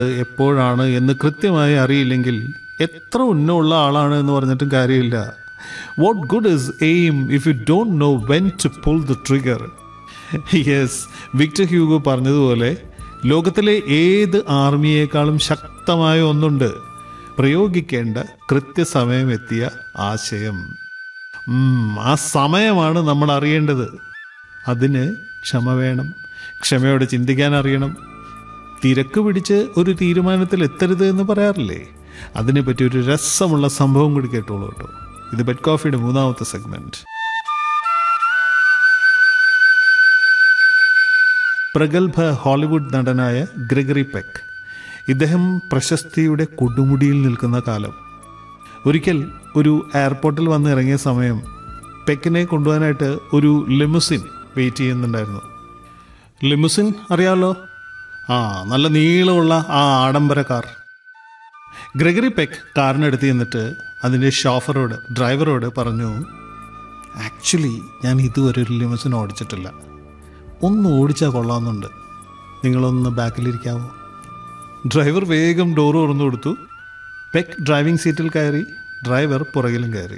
എപ്പോഴാണ് എന്ന് കൃത്യമായി അറിയില്ലെങ്കിൽ എത്ര ഉന്നമുള്ള ആളാണ് എന്ന് പറഞ്ഞിട്ടും കാര്യമില്ല what good is aim if you don't know when to pull the trigger yes Victor Hugo പറഞ്ഞതുപോലെ ലോകത്തിലെ ഏത് ആർമിയേക്കാളും ശക്തമായ ഒന്നുണ്ട് പ്രയോഗിക്കേണ്ട കൃത്യസമയം എത്തിയ ആശയം ഉം, ആ സമയമാണ് നമ്മൾ അറിയേണ്ടത് അതിന് ക്ഷമ വേണം ക്ഷമയോടെ ചിന്തിക്കാൻ അറിയണം തിരക്ക് പിടിച്ച് ഒരു തീരുമാനത്തിൽ എത്തരുത് എന്ന് പറയാറില്ലേ അതിനെപ്പറ്റി ഒരു രസമുള്ള സംഭവം കൂടി കേട്ടോളൂ കേട്ടോ ഇത് ബെഡ് കോഫിയുടെ മൂന്നാമത്തെ സെഗ്മെന്റ് പ്രഗത്ഭ ഹോളിവുഡ് നടനായ ഗ്രിഗറി പെക്ക് ഇദ്ദേഹം പ്രശസ്തിയുടെ കൊടുമുടിയിൽ നിൽക്കുന്ന കാലം ഒരിക്കൽ ഒരു എയർപോർട്ടിൽ വന്ന് ഇറങ്ങിയ സമയം പെക്കിനെ കൊണ്ടുപോകാനായിട്ട് ഒരു ലിമുസിൻ വെയിറ്റ് ചെയ്യുന്നുണ്ടായിരുന്നു ലിമുസിൻ അറിയാമല്ലോ ആ നല്ല നീളമുള്ള ആ ആഡംബര കാർ ഗ്രെഗറി പെക്ക് കാറിനടുത്ത് ചെന്നിട്ട് അതിൻ്റെ ഷോഫറോട് ഡ്രൈവറോട് പറഞ്ഞു ആക്ച്വലി ഞാൻ ഇതുവരെ ഒരു ലിമുസിൻ ഓടിച്ചിട്ടില്ല ഒന്ന് ഓടിച്ചാൽ കൊള്ളാമെന്നുണ്ട് നിങ്ങളൊന്ന് ബാക്കിലിരിക്കാമോ ഡ്രൈവർ വേഗം ഡോർ തുറന്നു കൊടുത്തു പെക്ക് ഡ്രൈവിംഗ് സീറ്റിൽ കയറി ഡ്രൈവർ പുറകിലും കയറി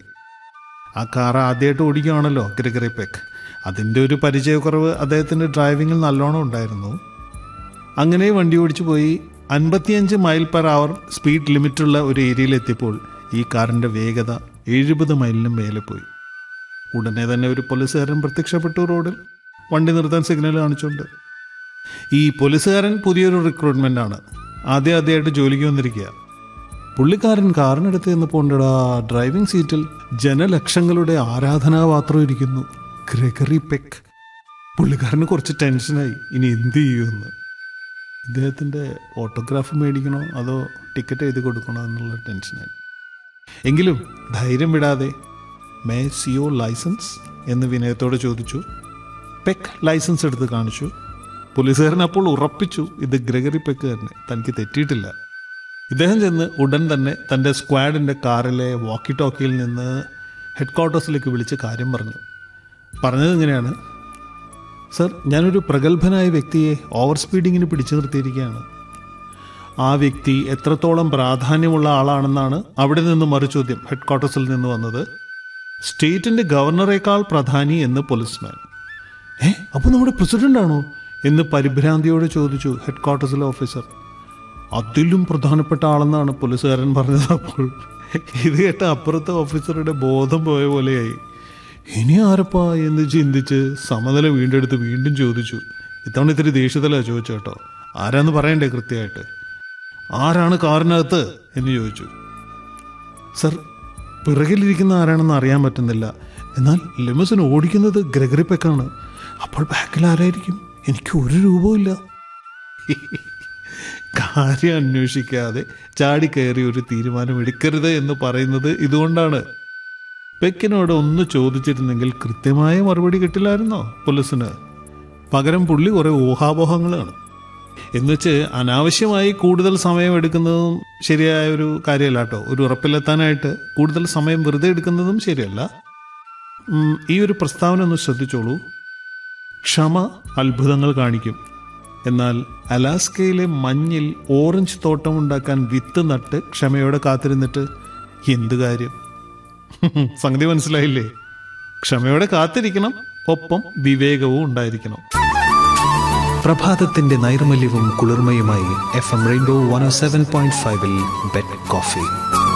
ആ കാർ ആദ്യമായിട്ട് ഓടിക്കുകയാണല്ലോ ഗ്രിഗറി പെക്ക് അതിൻ്റെ ഒരു പരിചയക്കുറവ് അദ്ദേഹത്തിൻ്റെ ഡ്രൈവിങ്ങിൽ നല്ലോണം ഉണ്ടായിരുന്നു അങ്ങനെ വണ്ടി ഓടിച്ചു പോയി അൻപത്തിയഞ്ച് മൈൽ പെർ അവർ സ്പീഡ് ലിമിറ്റുള്ള ഒരു ഏരിയയിലെത്തിയപ്പോൾ ഈ കാറിൻ്റെ വേഗത എഴുപത് മൈലിനും മേലെ പോയി ഉടനെ തന്നെ ഒരു പോലീസുകാരൻ പ്രത്യക്ഷപ്പെട്ടു റോഡിൽ വണ്ടി നിർത്താൻ സിഗ്നൽ കാണിച്ചുകൊണ്ട് ഈ പോലീസുകാരൻ പുതിയൊരു റിക്രൂട്ട്മെന്റ് ആണ് ആദ്യം ആദ്യമായിട്ട് ജോലിക്ക് വന്നിരിക്കുക പുള്ളിക്കാരൻ കാറിനടുത്ത് ചെന്നപ്പോൾ ഉണ്ടടാ ഡ്രൈവിംഗ് സീറ്റിൽ ജനലക്ഷങ്ങളുടെ ആരാധനാപാത്രം ഇരിക്കുന്നു ഗ്രെഗറി പെക്ക് പുള്ളിക്കാരന് കുറച്ച് ടെൻഷനായി ഇനി എന്ത് ചെയ്യുമെന്ന് ഇദ്ദേഹത്തിൻ്റെ ഓട്ടോഗ്രാഫ് മേടിക്കണോ അതോ ടിക്കറ്റ് എഴുതി കൊടുക്കണോ എന്നുള്ള ടെൻഷനായി എങ്കിലും ധൈര്യം വിടാതെ മേ സിയോ ലൈസൻസ് എന്ന് വിനയത്തോടെ ചോദിച്ചു പെക്ക് ലൈസൻസ് എടുത്ത് കാണിച്ചു പോലീസുകാരൻ അപ്പോൾ ഉറപ്പിച്ചു ഇത് ഗ്രെഗറി പെക്ക് തന്നെ തനിക്ക് തെറ്റിയിട്ടില്ല ഇദ്ദേഹം ചെന്ന് ഉടൻ തന്നെ തൻ്റെ സ്ക്വാഡിൻ്റെ കാറിലെ വാക്കി ടോക്കിയിൽ നിന്ന് ഹെഡ് ക്വാർട്ടേഴ്സിലേക്ക് വിളിച്ച് കാര്യം പറഞ്ഞു പറഞ്ഞത് ഇങ്ങനെയാണ് സർ ഞാനൊരു പ്രഗത്ഭനായ വ്യക്തിയെ ഓവർ സ്പീഡിങ്ങിന് പിടിച്ചു നിർത്തിയിരിക്കുകയാണ് ആ വ്യക്തി എത്രത്തോളം പ്രാധാന്യമുള്ള ആളാണെന്നാണ് അവിടെ നിന്ന് മറുചോദ്യം ഹെഡ് ക്വാർട്ടേഴ്സിൽ നിന്ന് വന്നത് സ്റ്റേറ്റിന്റെ ഗവർണറേക്കാൾ പ്രധാനി എന്ന് പോലീസ്മാൻ ഏ അപ്പോൾ നമ്മുടെ പ്രസിഡന്റ് ആണോ എന്ന് പരിഭ്രാന്തിയോട് ചോദിച്ചു ഹെഡ് ക്വാർട്ടേഴ്സിലെ ഓഫീസർ അതിലും പ്രധാനപ്പെട്ട ആളെന്നാണ് പോലീസുകാരൻ പറഞ്ഞത് അപ്പോൾ ഇത് കേട്ട അപ്പുറത്തെ ഓഫീസറുടെ ബോധം പോയ പോലെയായി ഇനി ആരപ്പാ എന്ന് ചിന്തിച്ച് സമനില വീണ്ടെടുത്ത് വീണ്ടും ചോദിച്ചു ഇത്തവണ ഇത്തിരി ദേഷ്യത്തിലാ ചോദിച്ചു കേട്ടോ ആരാന്ന് പറയണ്ടേ കൃത്യമായിട്ട് ആരാണ് കാറിനകത്ത് എന്ന് ചോദിച്ചു സർ പിറകിലിരിക്കുന്ന ആരാണെന്ന് അറിയാൻ പറ്റുന്നില്ല എന്നാൽ ലിമസിൻ ഓടിക്കുന്നത് ഗ്രെഗറി പെക്കാണ് അപ്പോൾ ബാക്കിൽ ആരായിരിക്കും എനിക്ക് ഒരു രൂപവും കാര്യം അന്വേഷിക്കാതെ ചാടിക്കയറി ഒരു തീരുമാനം എടുക്കരുത് എന്ന് പറയുന്നത് ഇതുകൊണ്ടാണ് പെക്കിനോട് ഒന്ന് ചോദിച്ചിരുന്നെങ്കിൽ കൃത്യമായ മറുപടി കിട്ടില്ലായിരുന്നോ പോലീസിന് പകരം പുള്ളി കുറെ ഊഹാപോഹങ്ങളാണ് എന്നുവെച്ച് അനാവശ്യമായി കൂടുതൽ സമയം എടുക്കുന്നതും ശരിയായ ഒരു കാര്യമല്ല കേട്ടോ ഒരു ഉറപ്പിലെത്താനായിട്ട് കൂടുതൽ സമയം വെറുതെ എടുക്കുന്നതും ശരിയല്ല ഉം, ഈ ഒരു പ്രസ്താവന ഒന്ന് ശ്രദ്ധിച്ചോളൂ ക്ഷമ അത്ഭുതങ്ങൾ കാണിക്കും എന്നാൽ അലാസ്കയിലെ മഞ്ഞിൽ ഓറഞ്ച് തോട്ടം ഉണ്ടാക്കാൻ വിത്ത് നട്ട് ക്ഷമയോടെ കാത്തിരുന്നിട്ട് എന്ത് കാര്യം സംഗതി മനസ്സിലായില്ലേ ക്ഷമയോടെ കാത്തിരിക്കണം ഒപ്പം വിവേകവും ഉണ്ടായിരിക്കണം പ്രഭാതത്തിന്റെ നൈർമല്യവും കുളിർമയുമായി F M rainbow one seven point ഫൈവിൽ ബെഡ് കോഫി